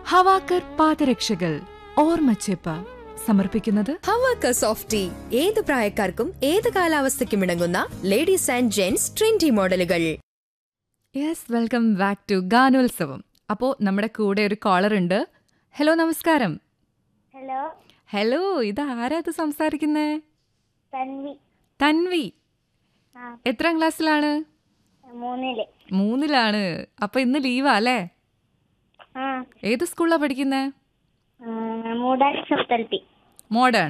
ഹവാക്കർ പാദരക്ഷകൾ ഓർമ്മച്ചെപ്പ് സമർപ്പിക്കുന്നത് ഹവാക്ക soft tea ഏത് പ്രായക്കാർക്കും ഏത് കാലാവസ്ഥയ്ക്കും ഇണങ്ങുന്ന ലേഡീസ് ആൻഡ് ജെന്റ്സ് ട്രെൻഡി മോഡലുകൾ യെസ് വെൽക്കം ബാക്ക് ടു ഗാനോത്സവം അപ്പോൾ നമ്മുടെ കൂടെ ഒരു കോളർ ഉണ്ട് ഹലോ നമസ്കാരം ഹലോ ഹലോ ഇത് ആരാ ഇത് സംസാരിക്കുന്നേ തൻവി തൻവി ആ എത്രാം ക്ലാസ്സിലാണ് മൂന്നില് മൂന്നിലാണ് അപ്പൊ ഇന്ന് ലീവാ അല്ലേ ആ ഏത് സ്കൂളിലാ പഠിക്കുന്നേ മൂടാടി സപ്തൽപ്പി മോഡേൺ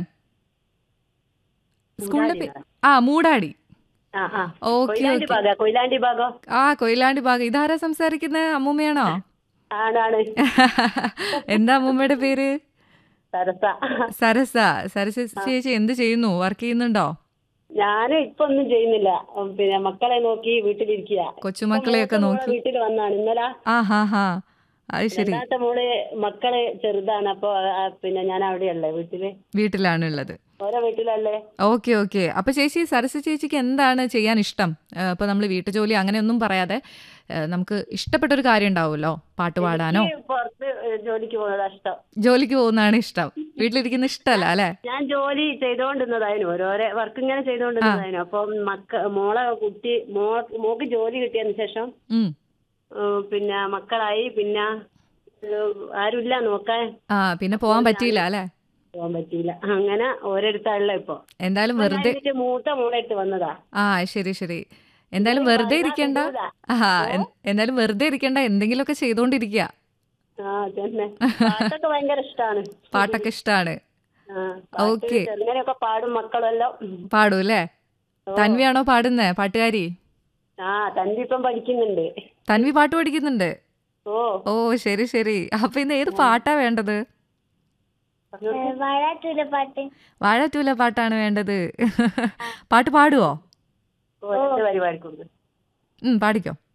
സ്കൂളിന്റെ പേ- ആ മൂടാടി ആ, ആ. ഓക്കെ കൊയിലാണ്ടി ഓക്കെ ഭാഗ കൊയിലാണ്ടി ഭാഗം ആ കൊയിലാണ്ടി ഭാഗം ഇതാരാ സംസാരിക്കുന്നത് അമ്മൂമ്മയാണോ ആണാണ് എന്താ അമ്മൂമ്മയുടെ പേര് സരസ സരസ സരസ ചേച്ചി എന്ത് ചെയ്യുന്നു വർക്ക് ചെയ്യുന്നുണ്ടോ ഞാന് ഇപ്പൊ ഒന്നും ചെയ്യുന്നില്ല ഉം, പിന്നെ മക്കളെ നോക്കി വീട്ടിലിരിക്കുക കൊച്ചുമക്കളെയൊക്കെ നോക്കി വീട്ടിൽ വന്നാണ് ഇന്നലെ ആ ഹാ ഹാ അത് ശരി രണ്ടാമത്തെ മോള് മക്കള് ചെറുതാണ് അപ്പൊ ആ, പിന്നെ ഞാൻ അവിടെയല്ലേ വീട്ടില് വീട്ടിലാണുള്ളത് ഓരോ വീട്ടിലല്ലേ ഓക്കെ ഓക്കെ അപ്പൊ ചേച്ചി സരസ ചേച്ചിക്ക് എന്താണ് ചെയ്യാൻ ഇഷ്ടം ഏഹ്, ഇപ്പൊ നമ്മൾ വീട്ടുജോലി അങ്ങനെയൊന്നും പറയാതെ ഏഹ്, നമുക്ക് ഇഷ്ടപ്പെട്ട ഒരു കാര്യം ഉണ്ടാവുമല്ലോ പാട്ട് പാടാനോ എനിക്ക് പുറത്ത് ജോലിക്ക് പോകുന്നതാ ഇഷ്ടം ജോലിക്ക് പോകുന്നതാണ് ഇഷ്ടം വീട്ടിലിരിക്കുന്ന ഇഷ്ടമല്ല അല്ലെ ഞാൻ ജോലി ചെയ്തോണ്ടിരുന്നതായിരുന്നു ഓരോരോ വർക്ക് ഇങ്ങനെ ചെയ്തോണ്ടിരുന്നതായിരുന്നു അപ്പൊ മക്ക മോളെ കുട്ടി മോ മോക്ക് ജോലി കിട്ടിയതിന് ശേഷം ഉം ഉം, പിന്നെ മക്കളായി പിന്നെ ഉം, ആരുമില്ല നോക്കാൻ ആ പിന്നെ പോവാൻ പറ്റിയില്ല അല്ലെ പോകാൻ പറ്റിയില്ല അങ്ങനെ ഓരോരുത്തല്ല ഇപ്പൊ എന്തായാലും ഇപ്പൊ വെറുതെ ഞാൻ എന്നിട്ട് മൂത്ത മോളായിട്ട് വന്നതാ ആ ശരി ശരി എന്തായാലും വെറുതെ ഇരിക്കണ്ട ആ എൻ- എന്തായാലും വെറുതെ ഇരിക്കണ്ട എന്തെങ്കിലുമൊക്കെ ചെയ്തോണ്ടിരിക്കുക ആ തന്നെ പാട്ടൊക്കെ ഭയങ്കര ഇഷ്ടാണ് പാട്ടൊക്കെ ഇഷ്ടാണ് ആ, ഓക്കേ. പാട്ട് ചെറുങ്ങനെയൊക്കെ പാടും മക്കളെല്ലാം പാടൂ അല്ലേ തൻവിയാണോ പാടുന്നേ പാട്ടുകാരി ആ തന്റെ ഇപ്പം പഠിക്കുന്നുണ്ട് തൻവി പാട്ട് പഠിക്കുന്നുണ്ട് ഓ ഓ ശരി ശരി അപ്പൊ ഇന്ന് ഏത് പാട്ടാ വേണ്ടത് വാഴാറ്റൂല പാട്ട് വാഴറ്റൂല പാട്ടാണ് വേണ്ടത് പാട്ട് പാടുവോ ഓ രണ്ട് പരിപാടിക്കുണ്ട് ഉം പാടിക്കോ